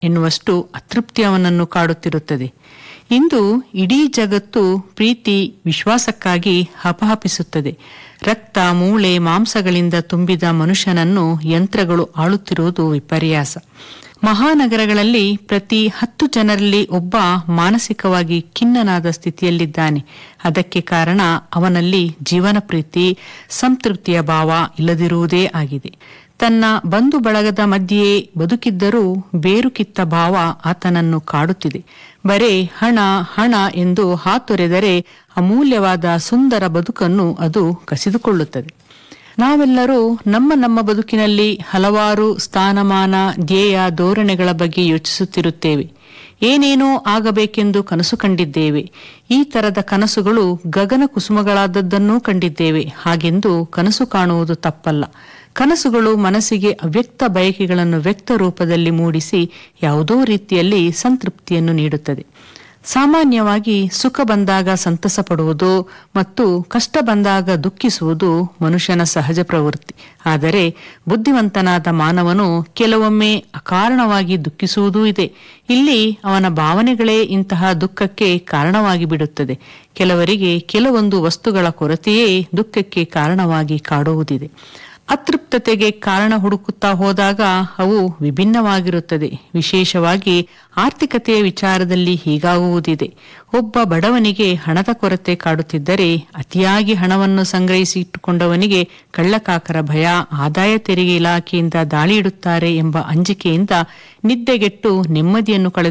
ಎನ್ನುವಷ್ಟು ಅತೃಪ್ತಿ ಅವನನ್ನು ಕಾಡುತ್ತಿರುತ್ತದೆ ಇಂದು ಇಡೀ ಜಗತ್ತು ಪ್ರೀತಿ ವಿಶ್ವಾಸಕ್ಕಾಗಿ ಹಪಹಪಿಸುತ್ತದೆ ರಕ್ತ ಮೂಳೆ ಮಾಂಸಗಳಿಂದ ತುಂಬಿದ ಮನುಷ್ಯನನ್ನು ಯಂತ್ರಗಳು ಆಳುತ್ತಿರುವುದು ವಿಪರ್ಯಾಸ ಮಹಾನಗರಗಳಲ್ಲಿ ಪ್ರತಿ ಹತ್ತು ಜನರಲ್ಲಿ ಒಬ್ಬ ಮಾನಸಿಕವಾಗಿ ಖಿನ್ನನಾದ ಸ್ಥಿತಿಯಲ್ಲಿದ್ದಾನೆ ಅದಕ್ಕೆ ಕಾರಣ ಅವನಲ್ಲಿ ಜೀವನ ಪ್ರೀತಿ ಸಂತೃಪ್ತಿಯ ಭಾವ ಇಲ್ಲದಿರುವುದೇ ಆಗಿದೆ ತನ್ನ ಬಂಧು ಬಳಗದ ಮಧ್ಯೆಯೇ ಬದುಕಿದ್ದರೂ ಬೇರು ಕಿತ್ತ ಭಾವ ಆತನನ್ನು ಕಾಡುತ್ತಿದೆ ಬರೇ ಹಣ ಹಣ ಎಂದು ಹಾತೊರೆದರೆ ಅಮೂಲ್ಯವಾದ ಸುಂದರ ಬದುಕನ್ನು ಅದು ಕಸಿದುಕೊಳ್ಳುತ್ತದೆ ನಾವೆಲ್ಲರೂ ನಮ್ಮ ನಮ್ಮ ಬದುಕಿನಲ್ಲಿ ಹಲವಾರು ಸ್ಥಾನಮಾನ ಧ್ಯೇಯ ಧೋರಣೆಗಳ ಬಗ್ಗೆ ಯೋಚಿಸುತ್ತಿರುತ್ತೇವೆ ಏನೇನೋ ಆಗಬೇಕೆಂದು ಕನಸು ಕಂಡಿದ್ದೇವೆ ಈ ತರದ ಕನಸುಗಳು ಗಗನ ಕುಸುಮಗಳಾದದ್ದನ್ನೂ ಕಂಡಿದ್ದೇವೆ ಹಾಗೆಂದು ಕನಸು ಕಾಣುವುದು ತಪ್ಪಲ್ಲ ಕನಸುಗಳು ಮನಸ್ಸಿಗೆ ಅವ್ಯಕ್ತ ಬಯಕೆಗಳನ್ನು ವ್ಯಕ್ತ ರೂಪದಲ್ಲಿ ಮೂಡಿಸಿ ಯಾವುದೋ ರೀತಿಯಲ್ಲಿ ಸಂತೃಪ್ತಿಯನ್ನು ನೀಡುತ್ತದೆ ಸಾಮಾನ್ಯವಾಗಿ ಸುಖ ಬಂದಾಗ ಸಂತಸ ಪಡುವುದು ಮತ್ತು ಕಷ್ಟ ಬಂದಾಗ ದುಃಖಿಸುವುದು ಮನುಷ್ಯನ ಸಹಜ ಪ್ರವೃತ್ತಿ ಆದರೆ ಬುದ್ಧಿವಂತನಾದ ಮಾನವನು ಕೆಲವೊಮ್ಮೆ ಅಕಾರಣವಾಗಿ ದುಃಖಿಸುವುದೂ ಇದೆ ಇಲ್ಲಿ ಅವನ ಭಾವನೆಗಳೇ ಇಂತಹ ದುಃಖಕ್ಕೆ ಕಾರಣವಾಗಿ ಬಿಡುತ್ತದೆ ಕೆಲವರಿಗೆ ಕೆಲವೊಂದು ವಸ್ತುಗಳ ಕೊರತೆಯೇ ದುಃಖಕ್ಕೆ ಕಾರಣವಾಗಿ ಕಾಡುವುದಿದೆ ಅತೃಪ್ತತೆಗೆ ಕಾರಣ ಹುಡುಕುತ್ತಾ ಹೋದಾಗ ಅವು ವಿಭಿನ್ನವಾಗಿರುತ್ತದೆ ವಿಶೇಷವಾಗಿ ಆರ್ಥಿಕತೆಯ ವಿಚಾರದಲ್ಲಿ ಹೀಗಾಗುವುದಿದೆ ಒಬ್ಬ ಬಡವನಿಗೆ ಹಣದ ಕೊರತೆ ಕಾಡುತ್ತಿದ್ದರೆ ಅತಿಯಾಗಿ ಹಣವನ್ನು ಸಂಗ್ರಹಿಸಿ ಇಟ್ಟುಕೊಂಡವನಿಗೆ ಕಳ್ಳಕಾಕರ ಭಯ ಆದಾಯ ತೆರಿಗೆ ಇಲಾಖೆಯಿಂದ ದಾಳಿ ಇಡುತ್ತಾರೆ ಎಂಬ ಅಂಜಿಕೆಯಿಂದ ನಿದ್ದೆಗೆಟ್ಟು ನೆಮ್ಮದಿಯನ್ನು ಕಳೆದು